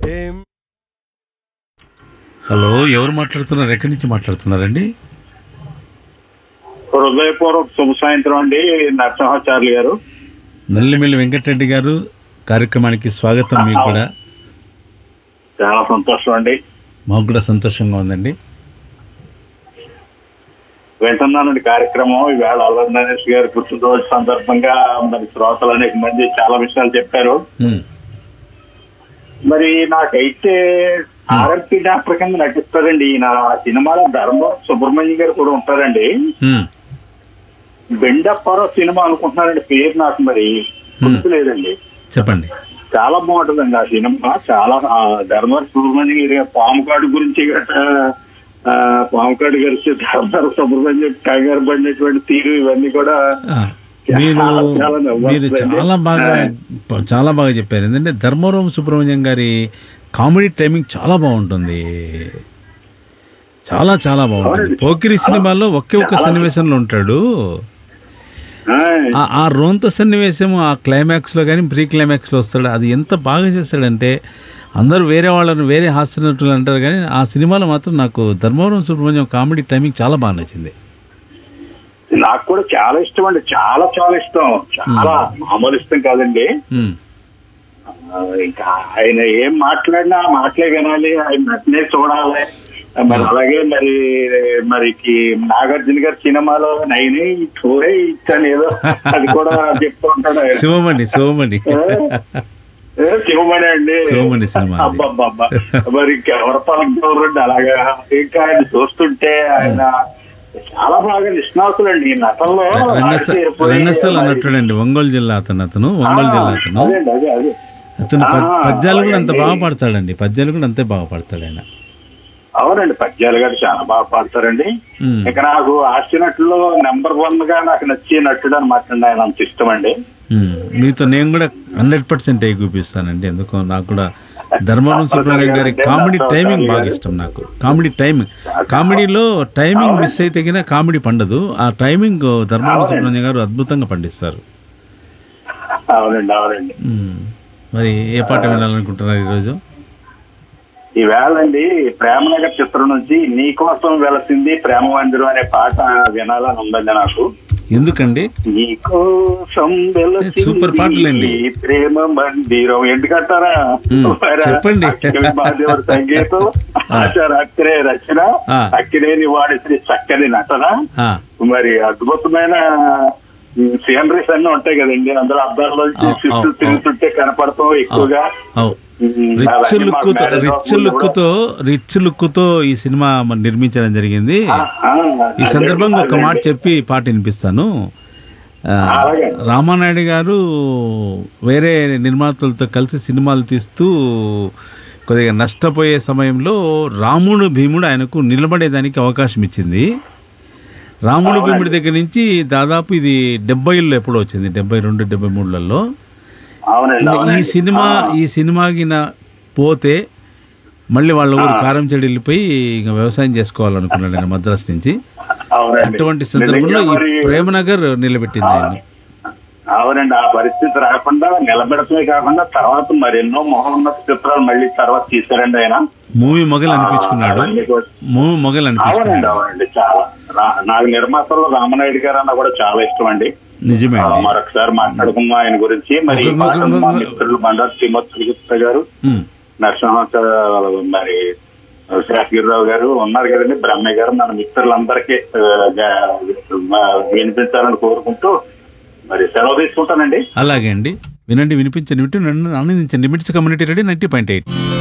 ఏం హలో ఎవరు మాట్లాడుతున్నారు ఎక్కడి నుంచి మాట్లాడుతున్నారండి హృదయపూర్వక శుభ సాయంత్రం అండి నరసింహాచార్యులు గారు నల్లిమిల్లి వెంకటరెడ్డి గారు కార్యక్రమానికి స్వాగతం మీకు కూడా చాలా సంతోషం అండి మాకు కూడా సంతోషంగా ఉందండి వింటున్నానండి కార్యక్రమం ఈవేళ అల్లరి నరేష్ గారి పుట్టినరోజు సందర్భంగా మరి శ్రోతలు అనేక మంది చాలా విషయాలు చెప్పారు ఉమ్, మరి నాకైతే ఆర్ఎంపీ డాక్టర్ కింద నటిస్తారండి ఈయన ఆ సినిమాలో ధర్మవరం సుబ్రహ్మణ్యం గారు కూడా ఉంటారండి ఉమ్, బెండప్పారో సినిమా అనుకుంటున్నారండి పేరు నాకు మరి గుర్తులేదండి చెప్పండి చాలా బాగుంటుందండి ఆ సినిమా చాలా ఆ, ధర్మవరం సుబ్రహ్మణ్యం గారి పాముకాడు గురించి గట్రా ఆ, పాముకాడు గారి ధర్మవరం సుబ్రహ్మణ్యం కంగారు పడినటువంటి తీరు ఇవన్నీ కూడా ఆ, మీరు చాలా చాలా నవ్వు మీరు వస్తుంది. చాలా బాగా చాలా బాగా చెప్పారు ఎందుకంటే ధర్మవరం సుబ్రహ్మణ్యం గారి కామెడీ టైమింగ్ చాలా బాగుంటుంది చాలా చాలా బాగుంటుంది అవునండి. పోకిరి సినిమాలో ఒకే ఒక్క సన్నివేశంలో ఉంటాడు ఆ, ఆ- ఆ రోంత సన్నివేశం ఆ క్లైమాక్స్లో కానీ ప్రీ క్లైమాక్స్లో వస్తాడు అది ఎంత బాగా చేస్తాడంటే అందరూ వేరే వాళ్ళని వేరే హాస్య నటులు అంటారు కానీ ఆ సినిమాలో మాత్రం నాకు ధర్మవరం సుబ్రహ్మణ్యం కామెడీ టైమింగ్ చాలా బాగా నచ్చింది నాకు కూడా చాలా ఇష్టం అండి చాలా చాలా ఇష్టం చాలా మామూలు ఇష్టం కాదండి ఉమ్, ఆ, ఇంకా ఆయన ఏం మాట్లాడినా ఆ మాటలే వినాలి ఆయన నటనే చూడాలి మరి అలాగే మరి మరి నాగార్జున గారి సినిమాలో నైనే చూడే ఇచ్చాను ఏదో అది కూడా చెప్తూ ఉంటాడు ఆయన. శివమణి శివమణి ఏ, శివమణి అండి శివమణి సినిమా అది. అబ్బబ్బబ్బా మరి ఇంకెవరి పలుకుతారండి అలాగా ఇంకా ఆయన చూస్తుంటే ఆయన చాలా బాగా నిష్ణాతులు అండి ఈ నటనలో రంగస్థ ఆరితేరిపోయి రంగస్థల మరి- నటుడండి ఒంగోలు జిల్లా అతను అతను ఒంగోలు జిల్లా అతను అదే అండి, అదే అదే అతను పద్- ఆ, పద్యాలు కూడా అంత అలాగే బాగా అండి. పాడతాడండి పద్యాలు కూడా అంతే బాగా పాడతాడు ఆయన అవునండి పద్యాలు గారు చాలా బాగా పాడతారండి ఉమ్, ఇక నాకు హాస్య నటుల్లో నెంబర్ వన్ గా నాకు నచ్చే నటుడు అనమాట అండి ఆయన అంత ఇష్టం అండి ఉమ్. మీతో నేను కూడా హండ్రెడ్ పర్సెంట్ చూపిస్తానండి ఎందుకో నాకు కూడా ధర్మవరం సుబ్రహ్మణ్యం గారి కామెడీ టైమింగ్ బాగా ఇష్టం నాకు కామెడీ టైమింగ్ కామెడీలో టైమింగ్ మిస్ అయితే గిన కామెడీ పండదు ఆ టైమింగ్ ధర్మవరం సుబ్రహ్మణ్యం గారు అద్భుతంగా పండిస్తారు అవునండి అవునండి ఉమ్. మరి ఏ పాట వినాలనుకుంటున్నారు ఈరోజు ఈవేళ అండి ప్రేమనగర్ చిత్రం నుంచి నీ కోసం వెలసింది ప్రేమ మందిరం అనే పాట వినాలని ఉందండి నాకు ఎందుకండి నీ కోసం వెలసింది సూపర్ పాటలండి. ఈ ప్రేమ మందిరం ఎందుకంటారా మ్, మరి చెప్పండి. అక్కినేని మహాదేవుడి సంగీతం ఆచార అక్కడే రచన ఆ. అక్కినేని వాడి శ్రీ చక్కని నటన ఆ, మరి అద్భుతమైన సీనరీస్ అన్ని ఉంటాయి కదండి అందులో అద్దాల్లో ఆ, ఆ, చుట్టూ ఆ. తిరుగుతుంటే కనపడతాం ఎక్కువగా అవు ఉమ్, రిచ్ అవన్నీ మాకు లుక్తో marriage రిచ్ అవ్వకుండా లుక్తో రిచ్ లుక్తో ఈ సినిమా మరి నిర్మించడం జరిగింది ఆ, ఆ, ఈ సందర్భంగా ఒక అదే, మాట చెప్పి పాట వినిపిస్తాను ఆ, అలాగే. రామానాయుడు గారు వేరే నిర్మాతలతో కలిసి సినిమాలు తీస్తూ కొద్దిగా నష్టపోయే సమయంలో రాముడు భీముడు ఆయనకు నిలబడేదానికి అవకాశం ఇచ్చింది రాముడు భీముడి దగ్గర నుంచి దాదాపు ఇది డెబ్బైలో ఎప్పుడో వచ్చింది డెబ్బై రెండు డెబ్బై మూడులలో అవునండి ఇంకా ఈ అవునండి. సినిమా ఈ సినిమాకి నా పోతే మళ్ళీ వాళ్ళ ఊరు కారం చెడు వెళ్ళిపోయి ఇంకా వ్యవసాయం చేసుకోవాలనుకున్నాడు ఆయన మద్రాసు నుంచి అవునండి అటువంటి సందర్భంలో నిజంగా ఈ మరి- ప్రేమనగర్ నిలబెట్టింది ఆయన అవునండి ఆ పరిస్థితి రాకుండా నిలబెడతమే కాకుండా తర్వాత మరెన్నో మహోన్నత చిత్రాలు మళ్ళీ తర్వాత తీశారండి ఆయన మూవీ మొగలు అనిపించుకున్నాడు అవన్నీ కూడా- మూవీ మొగలు అవునండి అనిపించుకున్నాడు అవునండి చాలా రా- నాకు నిర్మాతల్లో రామనాయుడు గారు అన్న కూడా చాలా ఇష్టం అండి నిజమే ఆ, అండి మరొకసారి మాట్లాడుకుందాం ఆయన గురించి మరి ఈ ఒక- పాట ఒక- మా ఒక- మిత్రులు బండారు శ్రీమతి గుప్తా గారు ఉమ్, నరసింహ మరి శాస్త్రిరావు గారు ఉన్నారు కదండి బ్రహ్మయ్య గారు మన మిత్రులందరికీ ఆ, గా- వినిపించాలని కోరుకుంటూ మరి సెలవు తీసుకుంటానండి అలాగే అండి వినండి వినిపించండి వింటూ నన్ను ఆనందించండి MITS community ready ninety point eight